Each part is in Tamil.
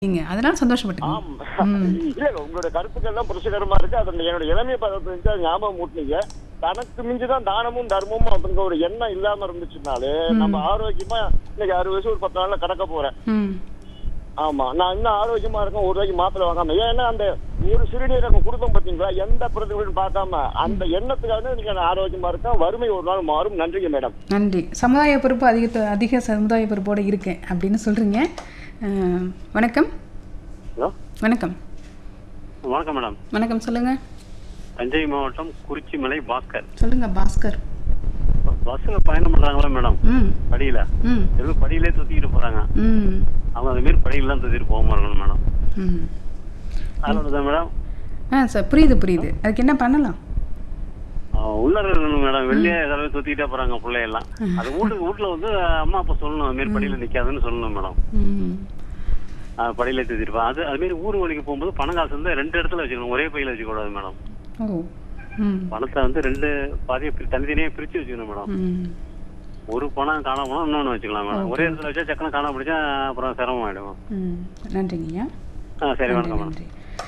நீங்க அதனால சந்தோஷப்பட்டுங்க ஆமா இல்ல இல்ல உங்களோட கருத்துக்கள் எல்லாம் புரட்சிகரமா இருக்கு அதை என்னோட இளமைய பதத்தை வச்சு அதை ஞாபகம் ஊட்டுனீங்க தனக்கு மிஞ்சுதான் தானமும் தர்மமும் அப்படிங்கிற ஒரு எண்ணம் இல்லாம இருந்துச்சுனாலே நம்ம ஆரோக்கியமா இன்னைக்கு அறுபது வயசு ஒரு பத்து நாள்ல கடக்க போறேன் ம் ஆமா நான் இன்னும் ஆரோக்கியமா இருக்கேன் ஒரு ரூபாய்க்கு மாப்பிளை வாங்காம ஏன்னா அந்த ஒரு சிறுநீரக குடும்பம் பாத்தீங்களா எந்த பிரதிபலன் பார்க்காம அந்த எண்ணத்துக்காக நீங்க நான் ஆரோக்கியமா இருக்கேன் வறுமை ஒரு நாள் மாறும் நன்றிங்க மேடம் நன்றி சமுதாய பொறுப்பு அதிக அதிக சமுதாய பொறுப்போடு இருக்கேன் அப்படின்னு சொல்றீங்க அஹ், வணக்கம் ஹலோ வணக்கம் வணக்கம் மேடம் வணக்கம் சொல்லுங்க தஞ்சை மாவட்டம் குறிச்சிமலை பாஸ்கர் சொல்லுங்க பாஸ்கர் பஸ்ல பயணம் பண்றாங்களா மேடம் ம் படியில ம் எதுவும் படியிலே தூக்கிட்டு போறாங்க ம் அவங்க அந்த மாரி படியிலாம் தூக்கிட்டு போக மாட்டாங்க மேடம் ம் அதோட தான் மேடம் ஆ சார் புரியுது புரியுது அதுக்கு என்ன பண்ணலாம் ஆஹ் உள்ளார இருக்கணும் மேடம் வெளியே ஏதாவது தூக்கிட்டே போறாங்க பிள்ளையெல்லாம் அது வீட்டுக்கு வீட்டுல வந்து அம்மா அப்பா சொல்லணும் அது மாரி படியில நிக்காதுன்னு சொல்லணும் மேடம் ம் ஆஹ் படியில தூக்கிட்டு அது அது மாரி ஊர் வழிக்கு போகும்போது பணம் காசு வந்து ரெண்டு இடத்துல வச்சுக்கணும் ஒரே பையில வச்சுக்க கூடாது மேடம் ஓ ம் பணத்தை வந்து ரெண்டு பாதியை பிரி- தனித்தனியா பிரிச்சு வச்சுக்கணும் மேடம் ம் ஒரு பணம் காணாம போனா இன்னொன்னு வச்சுக்கலாம் மேடம் ஒரே இடத்துல வச்சா சக்கன காணாம போயிடுச்சா அப்புறம் சிரமம் ஆயிடும் ம் நன்றிங்கய்யா ஆ சரி நன்றி வணக்கம் மேடம் நன்றி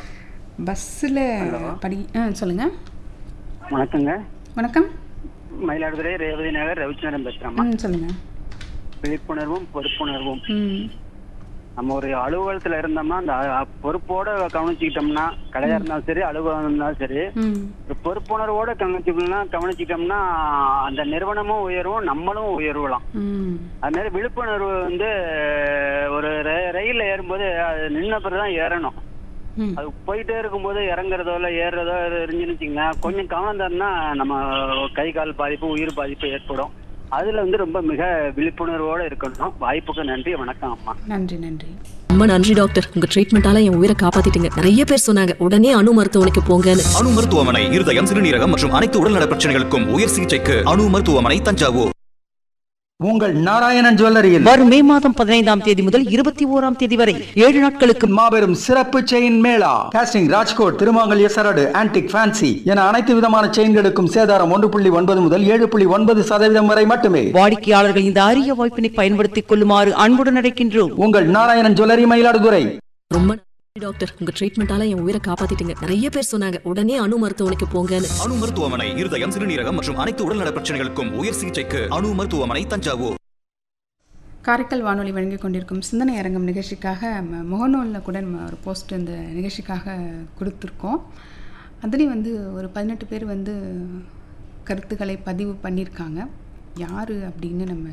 பஸ்ஸில் படி ஆ சொல்லுங்க வணக்கங்க வணக்கம் மயிலாடுதுறை ரேவதி நகர் ரவிச்சந்திரன் பேசுறேம்மா ம் சொல்லுங்க விழிப்புணர்வும் பொறுப்புணர்வும் ம் நம்ம ஒரு அலுவலகத்துல இருந்தோம்னா அந்த அ- பொறுப்போட கவனிச்சுக்கிட்டோம்னா கடையா இருந்தாலும் சரி அலுவலகம் இருந்தாலும் சரி ம் ஒரு பொறுப்புணர்வோட கவனிச்சுக்கணும்னா கவனிச்சுக்கிட்டோம்னா அந்த நிறுவனமும் உயரும் நம்மளும் உயர்வலாம் ம் அது மாதிரி விழிப்புணர்வு வந்து ஒரு ர- ரயில்ல ஏறும்போது அது நின்ன பிறகுதான் ஏறணும் ம் அது போயிட்டே இருக்கும்போது இறங்குறதோ இல்லை ஏறுறதோ இருந்துச்சுன்னு வச்சுங்களேன் கொஞ்சம் கவனம் தரனா நம்ம கை கால் பாதிப்பு உயிர் பாதிப்பு ஏற்படும் அதுல வந்து ரொம்ப மிக விழிப்புணர்வோட இருக்கணும் வாய்ப்புக்கு நன்றி வணக்கம் அம்மா நன்றி நன்றி ரொம்ப நன்றி டாக்டர் உங்க ட்ரீட்மெண்டால என் உயிரை காப்பாத்திட்டீங்க நிறைய பேர் சொன்னாங்க உடனே அணு மருத்துவமனைக்கு போங்கன்னு அணு மருத்துவமனை இருதயம் சிறுநீரகம் மற்றும் அனைத்து உடல்நல பிரச்சனைகளுக்கும் உயர் சிகிச்சைக்கு அணு மருத்துவமனை தஞ்சாவூர் உங்கள் நாராயணன் ஜுவல்லரியில் வரும் மே மாதம் பதினைந்தாம் தேதி முதல் இருபத்தி ஓராம் தேதி வரை ஏழு நாட்களுக்கு மாபெரும் சிறப்பு செயின் மேளா காஸ்டிங் ராஜ்கோட் திருமாங்கல்ய சரடு ஆன்டிக் ஃபேன்சி என அனைத்து விதமான செயின்களுக்கும் சேதாரம் ஒன்று புள்ளி ஒன்பது முதல் ஏழு புள்ளி ஒன்பது சதவீதம் வரை மட்டுமே வாடிக்கையாளர்கள் இந்த அரிய வாய்ப்பினை பயன்படுத்திக் கொள்ளுமாறு அன்புடன் அழைக்கின்றோம் உங்கள் நாராயணன் ஜுவல்லரி மயிலாடுதுறை ரொம்ப நன்றி டாக்டர் உங்க ட்ரீட்மெண்டால என் உயிரை காப்பாத்திட்டீங்க நிறைய பேர் சொன்னாங்க உடனே அணு மருத்துவமனைக்கு போங்கன்னு அணு மருத்துவமனை இருதயம் சிறுநீரகம் மற்றும் அனைத்து உடல்நல பிரச்சனைகளுக்கும் உயர் சிகிச்சைக்கு அணு மருத்துவமனை தஞ்சாவூர் காரைக்கால் வானொலி வழங்கி கொண்டிருக்கும் சிந்தனை அரங்கம் நிகழ்ச்சிக்காக ம- முகநூலில் கூட நம்ம ஒரு போஸ்ட் இந்த நிகழ்ச்சிக்காக கொடுத்துருக்கோம் அதுலேயும் வந்து ஒரு பதினெட்டு பேர் வந்து கருத்துக்களை பதிவு பண்ணியிருக்காங்க யார் அப்படின்னு நம்ம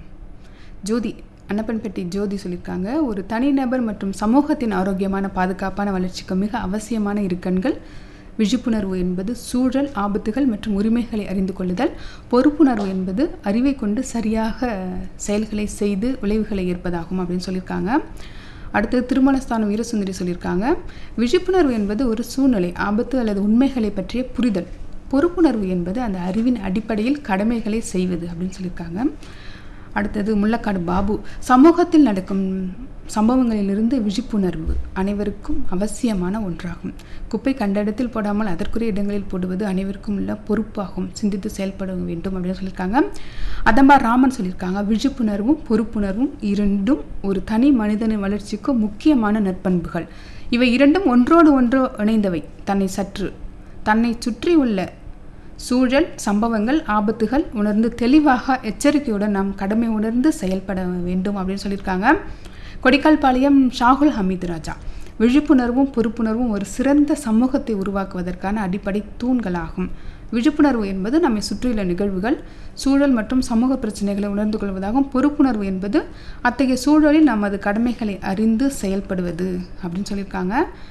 ஜோதி அன்னப்பன்பட்டி ஜோதி சொல்லியிருக்காங்க ஒரு தனிநபர் மற்றும் சமூகத்தின் ஆரோக்கியமான பாதுகாப்பான வளர்ச்சிக்கு மிக அவசியமான இரு கண்கள் விழிப்புணர்வு என்பது சூழல் ஆபத்துகள் மற்றும் உரிமைகளை அறிந்து கொள்ளுதல் பொறுப்புணர்வு என்பது அறிவை கொண்டு சரியாக செயல்களை செய்து விளைவுகளை ஏற்பதாகும் அப்படின்னு சொல்லியிருக்காங்க அடுத்தது திருமணஸ்தானம் வீரசுந்தரி சொல்லியிருக்காங்க விழிப்புணர்வு என்பது ஒரு சூழ்நிலை ஆபத்து அல்லது உண்மைகளை பற்றிய புரிதல் பொறுப்புணர்வு என்பது அந்த அறிவின் அடிப்படையில் கடமைகளை செய்வது அப்படின்னு சொல்லியிருக்காங்க அடுத்தது முள்ளக்காடு பாபு சமூகத்தில் நடக்கும் சம்பவங்களிலிருந்து விழிப்புணர்வு அனைவருக்கும் அவசியமான ஒன்றாகும் குப்பை கண்ட இடத்தில் போடாமல் அதற்குரிய இடங்களில் போடுவது அனைவருக்கும் உள்ள பொறுப்பாகும் சிந்தித்து செயல்பட வேண்டும் அப்படின்னு சொல்லியிருக்காங்க அதம்பா ராமன் சொல்லியிருக்காங்க விழிப்புணர்வும் பொறுப்புணர்வும் இரண்டும் ஒரு தனி மனிதனின் வளர்ச்சிக்கு முக்கியமான நற்பண்புகள் இவை இரண்டும் ஒன்றோடு ஒன்று இணைந்தவை தன்னை சற்று தன்னை சுற்றி உள்ள சூழல் சம்பவங்கள் ஆபத்துகள் உணர்ந்து தெளிவாக எச்சரிக்கையுடன் நாம் கடமை உணர்ந்து செயல்பட வேண்டும் அப்படின்னு சொல்லியிருக்காங்க கொடிக்கால்பாளையம் ஷாகுல் ஹமீத் ராஜா விழிப்புணர்வும் பொறுப்புணர்வும் ஒரு சிறந்த சமூகத்தை உருவாக்குவதற்கான அடிப்படை தூண்களாகும் விழிப்புணர்வு என்பது நம்மை சுற்றியுள்ள நிகழ்வுகள் சூழல் மற்றும் சமூக பிரச்சனைகளை உணர்ந்து கொள்வதாகும் பொறுப்புணர்வு என்பது அத்தகைய சூழலில் நமது கடமைகளை அறிந்து செயல்படுவது அப்படின்னு சொல்லியிருக்காங்க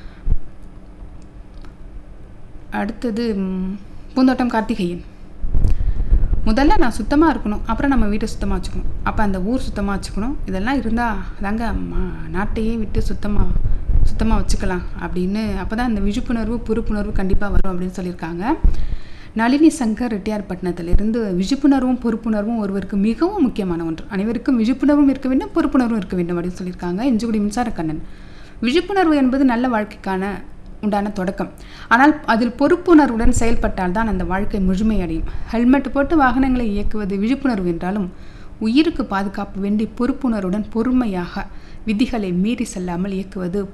அடுத்தது ம், பூந்தோட்டம் கார்த்திகேயன் முதல்ல நான் சுத்தமாக இருக்கணும் அப்புறம் நம்ம வீட்டை சுத்தமாக வச்சுக்கணும் அப்போ அந்த ஊர் சுத்தமாக வச்சுக்கணும் இதெல்லாம் இருந்தால் தாங்க மா- நாட்டையே விட்டு சுத்தமாக சுத்தமாக வச்சுக்கலாம் அப்படின்னு அப்போ தான் இந்த விழிப்புணர்வு பொறுப்புணர்வு கண்டிப்பாக வரும் அப்படின்னு சொல்லியிருக்காங்க நளினி சங்கர் ரெட்டியார்பட்டினத்திலிருந்து விழிப்புணர்வும் பொறுப்புணர்வும் ஒருவருக்கு மிகவும் முக்கியமான ஒன்று அனைவருக்கும் விழிப்புணர்வும் இருக்க வேண்டும் பொறுப்புணர்வும் இருக்க வேண்டும் அப்படின்னு சொல்லியிருக்காங்க இஞ்சுகுடி மின்சாரக்கண்ணன் விழிப்புணர்வு என்பது நல்ல வாழ்க்கைக்கான உண்டான தொடக்கம் ஆனால் அதில் பொறுப்புணர்வுடன் செயல்பட்டால் தான் அந்த வாழ்க்கை முழுமையடையும் ஹெல்மெட் போட்டு வாகனங்களை இயக்குவது விழிப்புணர்வு என்றாலும் உயிருக்கு பாதுகாப்பு வேண்டி பொறுப்புணர்வுடன் பொறுமையாக விதிகளை மீறி செல்லாமல் இயக்குவது